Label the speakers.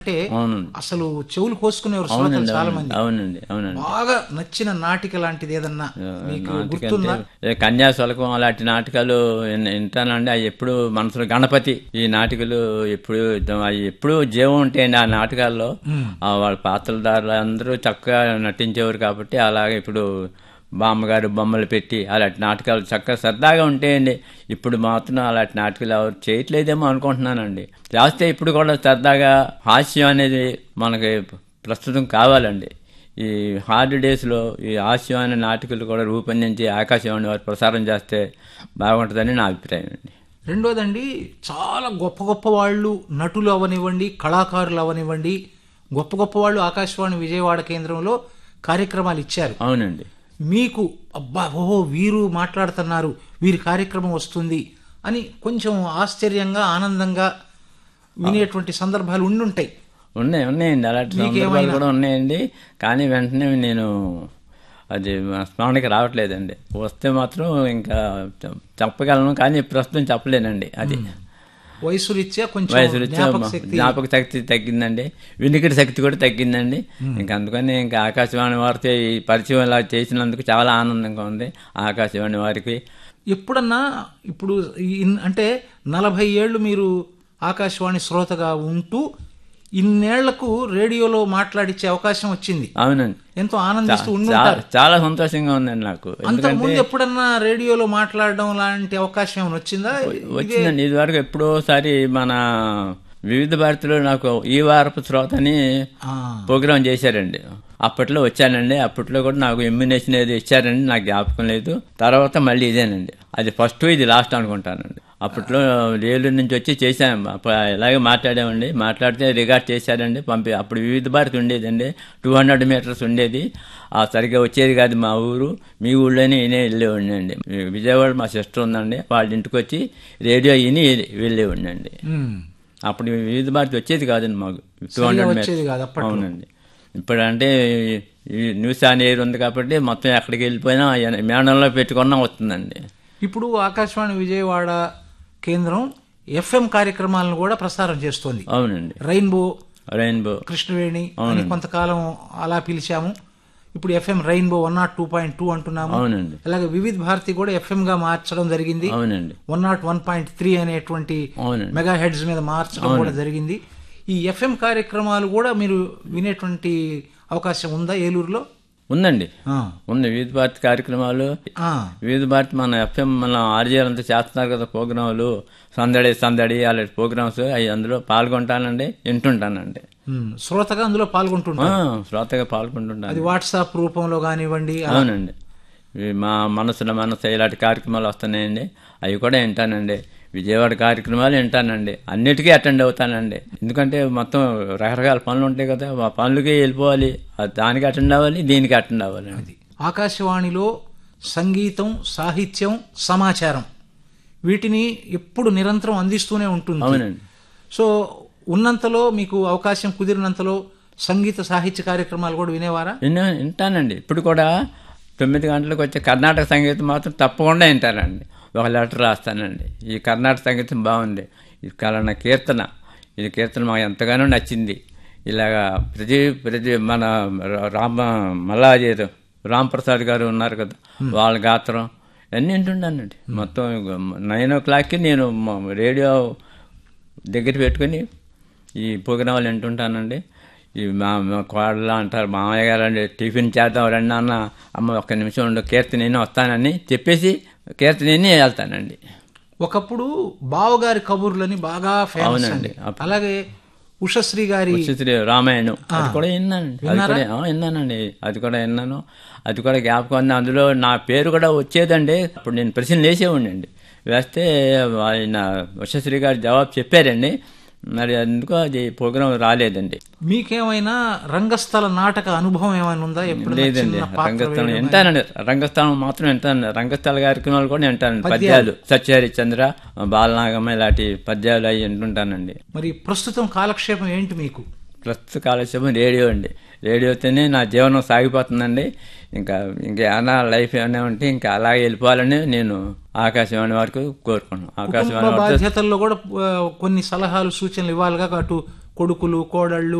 Speaker 1: అంటే
Speaker 2: అవునండి
Speaker 1: అసలు చెవులు కోసుకునేవారు శ్రోతలు
Speaker 2: అవునండి
Speaker 1: చాలా
Speaker 2: అవునండి
Speaker 1: మంది
Speaker 2: అవునండి అవునండి
Speaker 1: బాగా నచ్చిన నాటిక లాంటిది ఏదన్నా మీకు
Speaker 2: నాటిక
Speaker 1: గుర్తుందా
Speaker 2: అంటే ఏ కన్యాశుల్కం అలాంటి నాటకాలు విన్- వింటానండి అవి ఎప్పుడు మనసులో గణపతి ఈ నాటికలు ఎప్పుడు అవి ఎప్పుడు జీవం ఉంటాయండి ఆ నాటకాల్లో ఆ వాళ్ళ పాత్రధారులు అందరూ చక్కగా నటించేవారు కాబట్టి అలాగే ఇప్పుడు బామ్మగారు బొమ్మలు పెట్టి అలాంటి నాటకాలు చక్కగా సరదాగా ఉంటాయండి ఇప్పుడు మాత్రం అలాంటి నాటకాలు ఎవరు చేయట్లేదేమో అనుకుంటున్నానండి చేస్తే ఇప్పుడు కూడా సరదాగా హాస్యం అనేది మనకి ప్రస్తుతం కావాలండి ఈ హాలిడేస్లో ఈ హాస్యం అనే నాటికలు కూడా రూపొందించి ఆకాశవాణి వారు ప్రసారం చేస్తే బాగుంటుందని నా అభిప్రాయం అండి
Speaker 1: రెండోదండి చాలా గొప్ప గొప్ప వాళ్ళు నటులు అవనివ్వండి కళాకారులు అవనివ్వండి గొప్ప గొప్ప వాళ్ళు ఆకాశవాణి విజయవాడ కేంద్రంలో కార్యక్రమాలు ఇచ్చారు
Speaker 2: అవునండి
Speaker 1: మీకు అబ్బా ఓహో వీరు మాట్లాడుతున్నారు వీరి కార్యక్రమం వస్తుంది అని కొంచెం ఆశ్చర్యంగా ఆనందంగా వినేటువంటి సందర్భాలు ఉండుంటాయి
Speaker 2: ఉన్నాయి ఉన్నాయండి అలాంటి సందర్భాలు కూడా ఉన్నాయండి కానీ వెంటనే నేను అది మా స్మరణకి రావట్లేదండి వస్తే మాత్రం ఇంకా చె- చెప్పగలను కానీ ప్రస్తుతం చెప్పలేనండి అది
Speaker 1: వయసు రీత్యా కొంచెం
Speaker 2: వయసు రీత్యా
Speaker 1: జ్ఞాపక శక్తి
Speaker 2: జ్ఞాపక శక్తి తగ్గిందండి వినికిడి శక్తి కూడా తగ్గిందండి ఇంకా అందుకని ఇంకా ఆకాశవాణి వారితో ఈ పరిచయం ఇలా చేసినందుకు చాలా ఆనందంగా ఉంది ఆకాశవాణి వారికి
Speaker 1: ఎప్పుడన్నా ఇప్పుడు ఇన్- అంటే నలభై ఏళ్ళు మీరు ఆకాశవాణి శ్రోతగా ఉంటూ ఇన్నేళ్లకు రేడియోలో మాట్లాడించే అవకాశం వచ్చింది
Speaker 2: అవునండి
Speaker 1: ఎంతో ఆనందిస్తూ
Speaker 2: చా-
Speaker 1: ఉండుంటారు
Speaker 2: చాలా సంతోషంగా ఉందండి నాకు
Speaker 1: అంతకు ముందు ఎప్పుడన్నా రేడియోలో మాట్లాడడం లాంటి అవకాశం ఏమైనా వచ్చిందా
Speaker 2: వచ్చిందండి ఇది వరకు ఎప్పుడోసారి మన వివిధ భారతిలో నాకు ఈ వారపు శ్రోత అని
Speaker 1: ఆ,
Speaker 2: ప్రోగ్రాం చేశారండి అప్పట్లో వచ్చానండి అప్పట్లో కూడా నాకు ఎమ్యునేషన్ ఏదో ఇచ్చారండి నాకు జ్ఞాపకం లేదు తర్వాత మళ్ళీ ఇదేనండి అది ఫస్ట్ ఇది లాస్ట్ అనుకుంటానండి అప్పట్లో ఏలూరు నుంచి వచ్చి చేశాను అప్పుడు ఇలాగే మాట్లాడామండి మాట్లాడితే రికార్డ్ చేశారండి పంపి అప్పుడు వివిధ భారతి ఉండేదండి టూ హండ్రెడ్ మీటర్స్ ఉండేది ఆ సరిగ్గా వచ్చేది కాదు మా ఊరు మీ ఊళ్ళోనే ఈయనే వెళ్ళేవాడిని అండి విజయవాడ మా సిస్టర్ ఉందండి వాళ్ళ ఇంటికి వచ్చి రేడియో విని వెళ్ళేవాడిని అండి
Speaker 1: ఉమ్,
Speaker 2: అప్పుడు వివిధ భారతి వచ్చేది కాదండి మాకు టూ
Speaker 1: సరిగా
Speaker 2: హండ్రెడ్
Speaker 1: వచ్చేది కాదు అప్పట్లో
Speaker 2: అవునండి ఇప్పుడు అంటే ఈ న్యూస్ ఆన్ ఎయిర్ ఉంది కాబట్టి మొత్తం ఎక్కడికి వెళ్ళిపోయినా ఎన- మేడంలో పెట్టుకున్నా వస్తుందండి
Speaker 1: ఇప్పుడు ఆకాశవాణి విజయవాడ కేంద్రం ఎఫ్ఎం కార్యక్రమాలను కూడా ప్రసారం చేస్తోంది
Speaker 2: అవునండి
Speaker 1: రెయిన్బో
Speaker 2: రెయిన్బో
Speaker 1: కృష్ణవేణి అని కొంతకాలం అలా పిలిచాము ఇప్పుడు FM rainbow one not two point two అంటున్నాము
Speaker 2: అవునండి
Speaker 1: అలాగే వివిధ భారతి కూడా ఎఫ్ఎం గా మార్చడం జరిగింది
Speaker 2: అవునండి
Speaker 1: one not one point three అనేటువంటి
Speaker 2: అవునండి
Speaker 1: మెగా హెడ్స్ మీద మార్చడం కూడా జరిగింది ఈ ఎఫ్ఎం కార్యక్రమాలు కూడా మీరు వినేటువంటి అవకాశం ఉందా ఏలూరులో
Speaker 2: ఉందండి
Speaker 1: ఆ,
Speaker 2: ఉంది వివిధ భారతి కార్యక్రమాలు
Speaker 1: ఆ,
Speaker 2: వివిధ భారతి మన ఎఫ్ఎం మన ఆర్జీఆర్ అంతా చేస్తున్నారు కదా ప్రోగ్రాములు సందడి సందడి అలాంటి ప్రోగ్రామ్స్ అవి అందులో పాల్గొంటానండి వింటుంటానండి
Speaker 1: ఉమ్, శ్రోతగా అందులో
Speaker 2: ఆ,
Speaker 1: పాల్గొంటుంటారు
Speaker 2: శ్రోతగా పాల్గొంటుంటాను
Speaker 1: అది వాట్సాప్ రూపంలో కానివ్వండి
Speaker 2: అవునండి ఇవి మా మనసులో మనసు ఇలాంటి కార్యక్రమాలు వస్తున్నాయండి అవి కూడా వింటానండి విజయవాడ కార్యక్రమాలు వింటానండి అన్నిటికీ అటెండ్ అవుతానండి ఎందుకంటే మొత్తం రకరకాల పనులు ఉంటాయి కదా ఆ పనులకి వెళ్ళిపోవాలి ఆ దానికి అటెండ్ అవ్వాలి దీనికి అటెండ్ అవ్వాలండి
Speaker 1: ఆకాశవాణిలో సంగీతం సాహిత్యం సమాచారం వీటిని ఎప్పుడు నిరంతరం అందిస్తూనే ఉంటుంది
Speaker 2: అవునండి
Speaker 1: సో ఉన్నంతలో మీకు అవకాశం కుదిరినంతలో సంగీత సాహిత్య కార్యక్రమాలు కూడా వినేవారా
Speaker 2: విన్నా వింటానండి ఇప్పుడు కూడా తొమ్మిది గంటలకు వచ్చే కర్ణాటక సంగీతం మాత్రం తప్పకుండా వింటానండి ఒక లెటర్ రాస్తానండి ఈ కర్ణాటక సంగీతం బాగుంది ఇది కలన కీర్తన ఇది కీర్తన మాకు ఎంతగానో నచ్చింది ఇలాగా ప్రతి ప్రతి మన రామ మల్లాజీ రామ్ ప్రసాద్ గారు ఉన్నారు కదా వాళ్ళ గాత్రం అన్నీ వింటున్నానండి మొత్తం నైన్ ఓ క్లాక్కి నేను మా రేడియో దగ్గర పెట్టుకొని ఈ ప్రోగ్రాంలు వింటుంటానండి ఈ మా మా కోడలు అంటారు మామయ్య గారు అండి టిఫిన్ చేద్దాం రండి అన్న అమ్మ ఒక్క నిమిషం ఉండు కీర్తన నేను వస్తానని చెప్పేసి కీర్తన నేను వెళ్తానండి
Speaker 1: ఒకప్పుడు బావగారి కబుర్లని బాగా ఫేమస్
Speaker 2: అవునండి.
Speaker 1: అండి అలాగే ఉషశ్రీ గారి
Speaker 2: శ్రీ రామాయణం అది కూడా విన్నానండి అది కూడా ఆ, విన్నానండి అది కూడా విన్నాను అది కూడా జ్ఞాపకం ఉంది అందులో నా పేరు కూడా వచ్చేదండి అప్పుడు నేను ప్రశ్నలు వేసేవాడిని వేస్తే ఆయన ఉషశ్రీ గారు జవాబు చెప్పారండి మరి అందుకు అది ప్రోగ్రాం రాలేదండి
Speaker 1: మీకేమైనా రంగస్థల నాటక అనుభవం ఏమైనా ఉందా ఎప్పుడు
Speaker 2: లేదండి రంగస్థలం వింటానండి రంగస్థలం మాత్రం వింటాను రంగస్థల కార్యక్రమాలు కూడా వింటానండి పద్యాలు సత్యహరిచంద్ర బాలనాగమ్మ ఇలాంటి పద్యాలు అవి వింటుంటానండి
Speaker 1: మరి ప్రస్తుతం కాలక్షేపం ఏంటి మీకు
Speaker 2: ప్రస్తుత కాలక్షేపం రేడియో అండి రేడియోతోనే నా జీవనం సాగిపోతుందండి ఇంకా ఇంకేమైనా లైఫ్ ఏమైనా ఉంటే ఇంకా అలాగే వెళ్ళిపోవాలని నేను ఆకాశవాణి వరకు కోరుకున్నాను ఆకాశవాణి
Speaker 1: కుటుంబ
Speaker 2: వారితో
Speaker 1: బాధ్యతల్లో కూడా ఆ, కొన్ని సలహాలు సూచనలు ఇవ్వాలిగా అటు కొడుకులు కోడళ్ళు